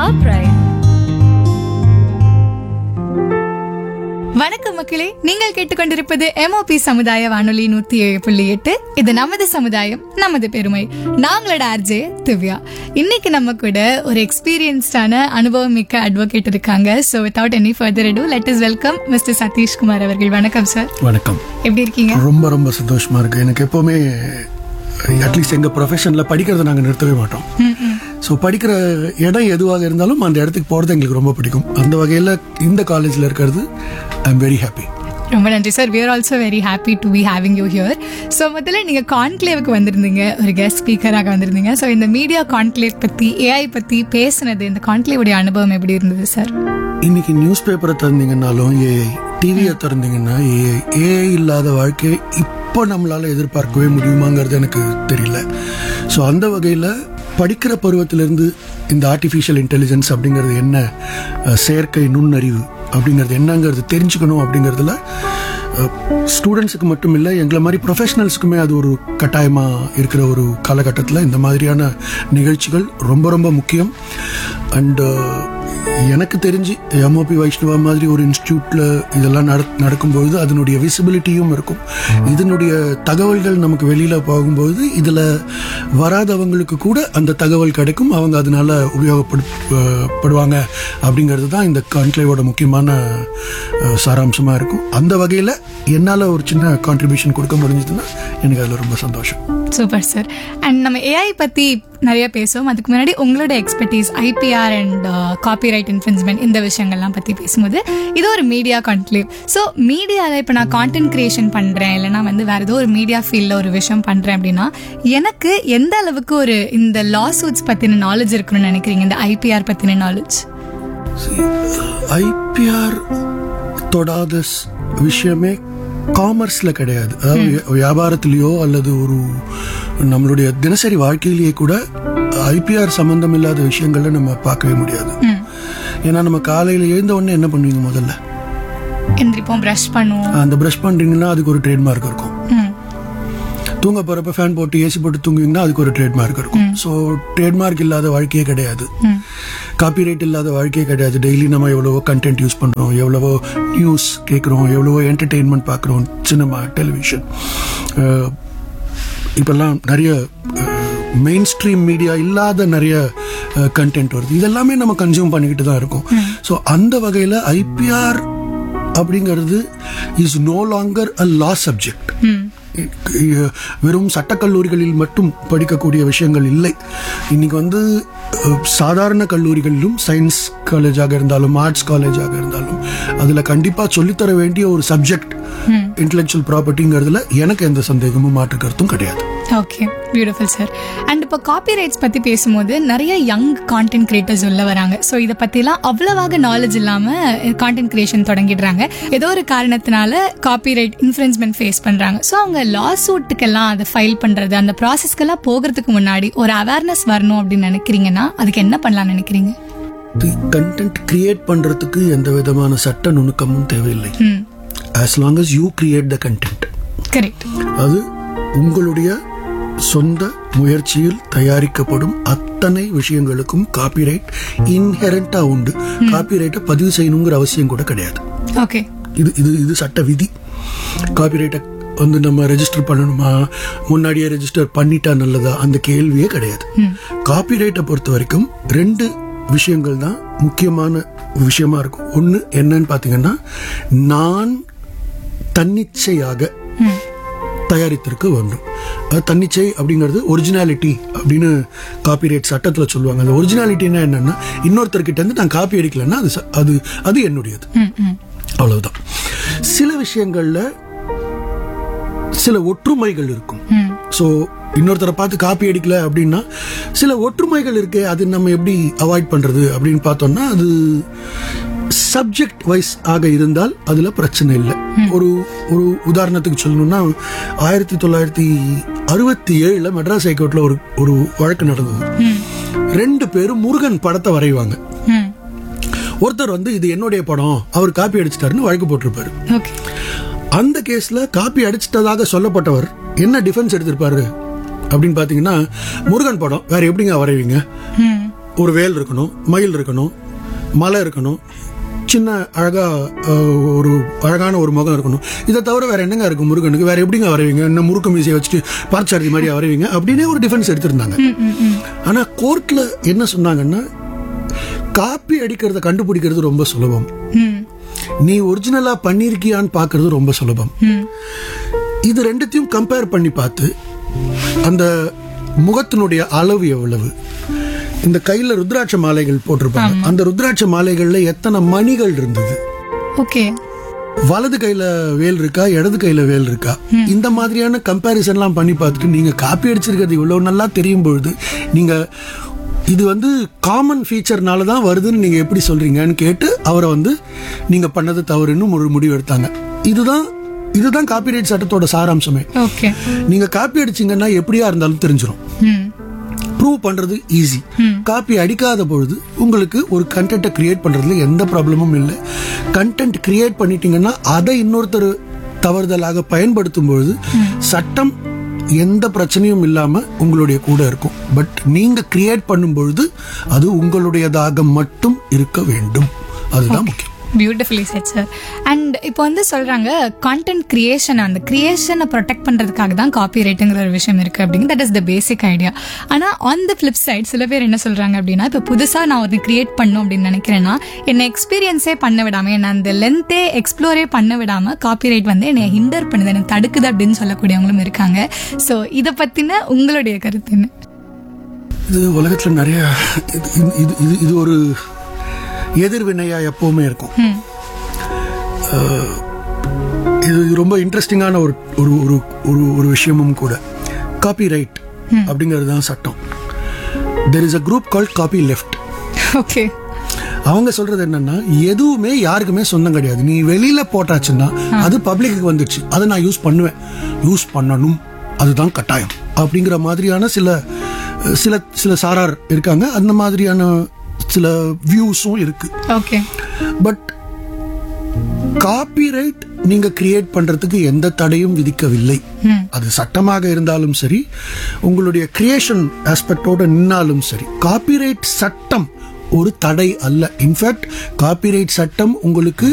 Pride. வணக்கம் மக்களே நீங்கள் கேட்டுக்கொண்டிருப்பது எம்ஓபி சமுதாய வானொலி நூத்தி ஏழு புள்ளி எட்டு இது நமது சமுதாயம் நமது பெருமை நாங்களோட ஆர்ஜே திவ்யா இன்னைக்கு நம்ம கூட ஒரு எக்ஸ்பீரியன்ஸ்டான அனுபவம் மிக்க அட்வொகேட் இருக்காங்க so without any further to let is welcome mister Satheeshkumar அவர்கள் வணக்கம் சார் வணக்கம் எப்படி இருக்கீங்க ரொம்ப ரொம்ப சந்தோஷமா இருக்கு எனக்கு எப்பவுமே அட்லீஸ்ட் எங்க ப்ரொஃபஷன்ல படிக்கிறத நாங்க நிறுத்தவே மாட்டோம் ஸோ படிக்கிற இடம் எதுவாக இருந்தாலும் அந்த இடத்துக்கு போறது எங்களுக்கு ரொம்ப பிடிக்கும் அந்த வகையில் இந்த காலேஜில் இருக்கிறது ஐ எம் வெரி ஹாப்பி ரொம்ப நன்றி sir we are also very happy to be having you here so முதல்ல நீங்கள் கான்க்ளேவுக்கு வந்திருந்தீங்க ஒரு கெஸ்ட் ஸ்பீக்கராக வந்திருந்தீங்க ஸோ இந்த மீடியா கான்க்ளேவ் பற்றி ஏஐ பற்றி பேசுனது இந்த கான்க்ளேவுடைய அனுபவம் எப்படி இருந்தது சார் இன்னைக்கு நியூஸ் பேப்பரை திறந்தீங்கன்னாலும் ஏஐ டிவியை திறந்தீங்கன்னா ஏஐ ஏஐ இல்லாத வாழ்க்கை இப்போ நம்மளால எதிர்பார்க்கவே முடியுமாங்கிறது எனக்கு தெரியல ஸோ அந்த வகையில் படிக்கிற பருவத்திலிருந்து இந்த ஆர்டிஃபிஷியல் இன்டெலிஜென்ஸ் அப்படிங்கிறது என்ன அஹ், செயற்கை நுண்ணறிவு அப்படிங்கிறது என்னங்கிறது தெரிஞ்சுக்கணும் அப்படிங்கிறதுல ஸ்டூடெண்ட்ஸுக்கு மட்டும் இல்லை எங்களை மாதிரி ப்ரொஃபஷனல்ஸுக்குமே அது ஒரு கட்டாயமாக இருக்கிற ஒரு காலகட்டத்தில் இந்த மாதிரியான நிகழ்ச்சிகள் ரொம்ப ரொம்ப முக்கியம் அண்டு எனக்கு தெரிஞ்சு எம்ஓபி வைஷ்ணவா மாதிரி ஒரு இன்ஸ்டியூட்ல இதெல்லாம் நட நடக்கும்பொழுது அதனுடைய விசிபிலிட்டியும் இருக்கும் இதனுடைய தகவல்கள் நமக்கு வெளியில போகும்போது இதுல வராதவங்களுக்கு கூட அந்த தகவல் கிடைக்கும் அவங்க அதனால உபயோகப்படு அஹ், படுவாங்க அப்படிங்கிறது தான் இந்த கான்க்ளேவோட முக்கியமான அஹ், சாராம்சமா இருக்கும் அந்த வகையில என்னால ஒரு சின்ன கான்ட்ரிபியூஷன் கொடுக்க முடிஞ்சதுன்னா எனக்கு அதுல ரொம்ப சந்தோஷம் சூப்பர் சார் அண்ட் நம்ம ஏஐ பற்றி நிறைய பேசுவோம் அதுக்கு முன்னாடி உங்களோட expertise IPR and copyright infringement இந்த விஷயங்கள்லாம் பற்றி பேசும்போது இது ஒரு மீடியா கான்க்ளேவ் ஸோ மீடியாவில் இப்போ நான் கான்டென்ட் கிரியேஷன் பண்ணுறேன் இல்லைனா வந்து வேறு ஏதோ ஒரு மீடியா ஃபீல்டில் ஒரு விஷயம் பண்ணுறேன் அப்படின்னா எனக்கு எந்த அளவுக்கு ஒரு இந்த லா சூட்ஸ் பற்றின நாலேஜ் இருக்கணும்னு நினைக்கிறீங்க இந்த ஐபிஆர் பற்றின நாலேஜ் ஐபிஆர் தொடாத ஸ்- விஷயமே காமர்ஸ்ல கிடையாது அதாவது வியா- வியாபாரத்திலேயோ அல்லது ஒரு நம்மளுடைய தினசரி வாழ்க்கையிலேயே கூட ஐபிஆர் சம்பந்தம் இல்லாத விஷயங்களை நம்ம பார்க்கவே முடியாது ஏன்னா நம்ம காலையில எழுந்த உடனே என்ன பண்ணுவீங்க முதல்ல எந்திரிப்போம் ப்ரஷ் பண்ணுவோம் அந்த பிரஷ் பண்றீங்கன்னா அதுக்கு ஒரு ட்ரேட்மார்க் இருக்கும் ம் தூங்க போறப்ப ஃபேன் போட்டு ஏசி போட்டு தூங்குவீங்கன்னா அதுக்கு ஒரு ட்ரேட்மார்க் இருக்கும் ஸோ ட்ரேட்மார்க் இல்லாத வாழ்க்கையே கிடையாது காப்பிரைட் இல்லாத வாழ்க்கையே கிடையாது டெய்லி நம்ம எவ்வளவோ கண்டென்ட் யூஸ் பண்றோம் எவ்வளவோ நியூஸ் கேட்குறோம் எவ்வளவோ என்டர்டெயின்மெண்ட் பார்க்குறோம் சினிமா டெலிவிஷன் இப்பெல்லாம் நிறைய மெயின் ஸ்ட்ரீம் மீடியா இல்லாத நிறைய கண்டென்ட் வருது இதெல்லாமே நம்ம கன்சியூம் பண்ணிக்கிட்டு தான் இருக்கோம் ஸோ அந்த வகையில் ஐபிஆர் அப்படிங்கிறது is no longer a law subject வெறும் சட்டக்கல்லூரிகளில் மட்டும் படிக்கக்கூடிய விஷயங்கள் இல்லை இன்னைக்கு வந்து அஹ், சாதாரண கல்லூரிகளிலும் சயின்ஸ் காலேஜாக இருந்தாலும் ஆர்ட்ஸ் காலேஜாக இருந்தாலும் அதில் கண்டிப்பாக சொல்லித்தர வேண்டிய ஒரு சப்ஜெக்ட் இன்டெலெக்சுவல் ப்ராப்பர்ட்டிங்கிறதுல எனக்கு எந்த சந்தேகமும் மாற்று கருத்தும் கிடையாது ஓகே பியூட்டிஃபுல் சார் அண்ட் இப்போ காப்பிரைட்ஸ் பற்றி பேசும்போது நிறைய யங் கான்டென்ட் கிரியேட்டர்ஸ் உள்ள வராங்க ஸோ இதை பற்றிலாம் அவ்வளவாக நாலேஜ் இல்லாமல் கான்டென்ட் கிரியேஷன் தொடங்கிடுறாங்க ஏதோ ஒரு காரணத்தினால காப்பிரைட் இன்ஃப்ளூயன்ஸ்மெண்ட் ஃபேஸ் பண்ணுறாங்க ஸோ அவங்க லா சூட்டுக்கெல்லாம் அதை ஃபைல் பண்ணுறது அந்த ப்ராசஸ்க்கெல்லாம் போகிறதுக்கு முன்னாடி ஒரு அவேர்னஸ் வரணும் அப்படின்னு நினைக்கிறீங்கன்னா அதுக்கு என்ன பண்ணலாம்னு நினைக்கிறீங்க கண்டென்ட் கிரியேட் பண்றதுக்கு எந்த விதமான சட்ட நுணுக்கமும் தேவையில்லை ம் as long as you create the content correct அது உங்களுடைய சொந்த முயற்சியில் தயாரிக்கப்படும் அத்தனை விஷயங்களுக்கும் காப்பிரைட் இன்ஹெரண்டா உண்டு காப்பிரைட்டை பதிவு செய்யணுங்கிற அவசியம் கூட கிடையாது ஓகே இது இது இது சட்ட விதி காப்பிரைட்டை வந்து நம்ம ரெஜிஸ்டர் பண்ணணுமா முன்னாடியே ரெஜிஸ்டர் பண்ணிட்டா நல்லதா அந்த கேள்வியே கிடையாது காப்பிரைட்டை பொறுத்த வரைக்கும் ரெண்டு விஷயங்கள் தான் முக்கியமான விஷயமா இருக்கும் ஒன்று என்னன்னு பார்த்தீங்கன்னா நான் தன்னிச்சையாக தயாரித்திருக்க வேண்டும் அது தன்னிச்சை அப்படிங்கிறது ஒரிஜினாலிட்டி அப்படின்னு காப்பிரைட் சட்டத்தில் சொல்லுவாங்க அந்த ஒரிஜினாலிட்டினா என்னன்னா இன்னொருத்தர்கிட்ட இருந்து நான் காப்பி அடிக்கலைன்னா அது ச- அது அது என்னுடையது ம் ம் அவ்வளவுதான் சில விஷயங்கள்ல சில ஒற்றுமைகள் இருக்கும் ம் ஸோ இன்னொருத்தரை பார்த்து காப்பி அடிக்கல அப்படின்னா சில ஒற்றுமைகள் இருக்கு அது நம்ம எப்படி அவாய்ட் பண்றது அப்படின்னு பார்த்தோம்னா அது சப்ஜெக்ட் வைஸ் ஆக இருந்தால் அதுல பிரச்சனை இல்லை ஒரு ஒரு உதாரணத்துக்கு சொல்லணும்னா ஆயிரத்தி தொள்ளாயிரத்தி அறுபத்தி ஏழுல மெட்ராஸ் ஹைகோர்ட்ல ஒரு ஒரு வழக்கு நடந்தது ரெண்டு பேரும் முருகன் படத்தை வரைவாங்க ம் ஒருத்தர் வந்து இது என்னுடைய படம் அவர் காப்பி அடிச்சிட்டாருன்னு வழக்கு போட்டிருப்பாரு ஓகே அந்த கேஸ்ல காப்பி அடிச்சிட்டதாக சொல்லப்பட்டவர் என்ன டிஃபென்ஸ் எடுத்திருப்பாரு அப்படின்னு பாத்தீங்கன்னா முருகன் படம் வேற எப்படிங்க வரைவீங்க ம் ஒரு வேல் இருக்கணும் மயில் இருக்கணும் மலை இருக்கணும் சின்ன அழகா அஹ், ஒரு அழகான ஒரு முகம் இருக்கணும் இதை தவிர வேற என்னங்க இருக்கு முருகனுக்கு வேற எப்படிங்க வரைவீங்க என்ன முறுக்கு மீசையை வச்சுட்டு பார்ச்சாரதி மாதிரி வரைவீங்க அப்படின்னே ஒரு டிஃபென்ஸ் எடுத்திருந்தாங்க ஆனா கோர்ட்ல என்ன சொன்னாங்கன்னா காப்பி அடிக்கிறத கண்டுபிடிக்கிறது ரொம்ப சுலபம் ம் நீ ஒரிஜினலா பண்ணிருக்கியான்னு பார்க்கிறது ரொம்ப சுலபம் ம் இது ரெண்டுத்தையும் கம்பேர் பண்ணி பார்த்து அந்த முகத்தினுடைய அளவு எவ்வளவு இந்த கையில ருத்ராட்ச மாலைகள் போட்டிருப்பாங்க அந்த ருத்ராட்ச மாலைகள்ல எத்தனை மணிகள் இருந்தது ஓகே வலது கையில வேல் இருக்கா இடது கையில வேல் இருக்கா இந்த மாதிரியான கம்பேரிசன்லாம் பண்ணி பார்த்துட்டு நீங்க காப்பி அடிச்சிருக்கிறது இவ்வளவு நல்லா தெரியும் பொழுது நீங்க இது வந்து காமன் ஃபீச்சர்னால தான் வருதுன்னு நீங்க எப்படி சொல்றீங்கன்னு கேட்டு அவரை வந்து நீங்க பண்ணது தவறுன்னு ஒரு முடிவு எடுத்தாங்க இதுதான் இதுதான் காப்பிரைட் சட்டத்தோட சாராம்சமே ஓகே நீங்க காப்பி அடிச்சீங்கன்னா எப்படியா இருந்தாலும் தெரிஞ்சிடும் ம் ப்ரூவ் பண்றது ஈஸி காப்பி அடிக்காத பொழுது உங்களுக்கு ஒரு கண்டென்ட்டை கிரியேட் பண்றதுல எந்த ப்ராப்ளமும் இல்லை கண்டென்ட் கிரியேட் பண்ணிட்டீங்கன்னா அதை இன்னொருத்தர் தவறுதலாக பயன்படுத்தும் பொழுது சட்டம் எந்த பிரச்சனையும் இல்லாம உங்களுடைய கூட இருக்கும் பட் நீங்க கிரியேட் பண்ணும் பொழுது அது உங்களுடையதாக மட்டும் இருக்க வேண்டும் அதுதான் முக்கியம் பியூட்டிஃபுல்லி செட் சார் அண்ட் இப்போ வந்து சொல்றாங்க கான்டென்ட் கிரியேஷன் அந்த கிரியேஷனை ப்ரொடெக்ட் பண்றதுக்காக தான் காப்பி ரைட்டுங்கிற ஒரு விஷயம் இருக்கு அப்படிங்க that is the basic idea ஆனா ஆன் த ஃபிளிப் சைட் சில பேர் என்ன சொல்றாங்க அப்படின்னா இப்போ புதுசா நான் ஒரு கிரியேட் பண்ணும் அப்படின்னு நினைக்கிறேன்னா என்னை எக்ஸ்பீரியன்ஸே பண்ண விடாம என்ன அந்த லென்த்தே எக்ஸ்ப்ளோரே பண்ண விடாம காப்பி ரைட் வந்து என்னை ஹிண்டர் பண்ணுது எனக்கு தடுக்குது அப்படின்னு சொல்லக்கூடியவங்களும் இருக்காங்க ஸோ இதை பத்தின உங்களுடைய கருத்து என்ன இது உலகத்துல நிறைய இது இது- இது இது இது ஒரு எதிர்வினையா எப்பவுமே இருக்கும் ம் அஹ், இது ரொம்ப இன்ட்ரெஸ்டிங்கான ஒரு ஒரு ஒரு ஒரு ஒரு விஷயமும் கூட காப்பி ரைட் அப்படிங்கிறது தான் சட்டம் there is a group call copyleft okay அவங்க சொல்றது என்னன்னா எதுவுமே யாருக்குமே சொந்தம் கிடையாது நீ வெளியில போட்டாச்சுன்னா அது பப்ளிக்கு வந்துடுச்சு அதை நான் யூஸ் பண்ணுவேன் யூஸ் பண்ணணும் அதுதான் கட்டாயம் அப்படிங்கிற மாதிரியான சில சில சில சாரார் இருக்காங்க அந்த மாதிரியான சில வியூஸும் இருக்கு ஓகே பட் காப்பிரைட் நீங்க கிரியேட் பண்றதுக்கு எந்த தடையும் விதிக்கவில்லை அது சட்டமாக இருந்தாலும் சரி உங்களுடைய கிரியேஷன் ஆஸ்பெக்டோட நின்னாலும் சரி காப்பிரைட் சட்டம் ஒரு தடை அல்ல இன்ஃபேக்ட் காப்பிரைட் சட்டம் உங்களுக்கு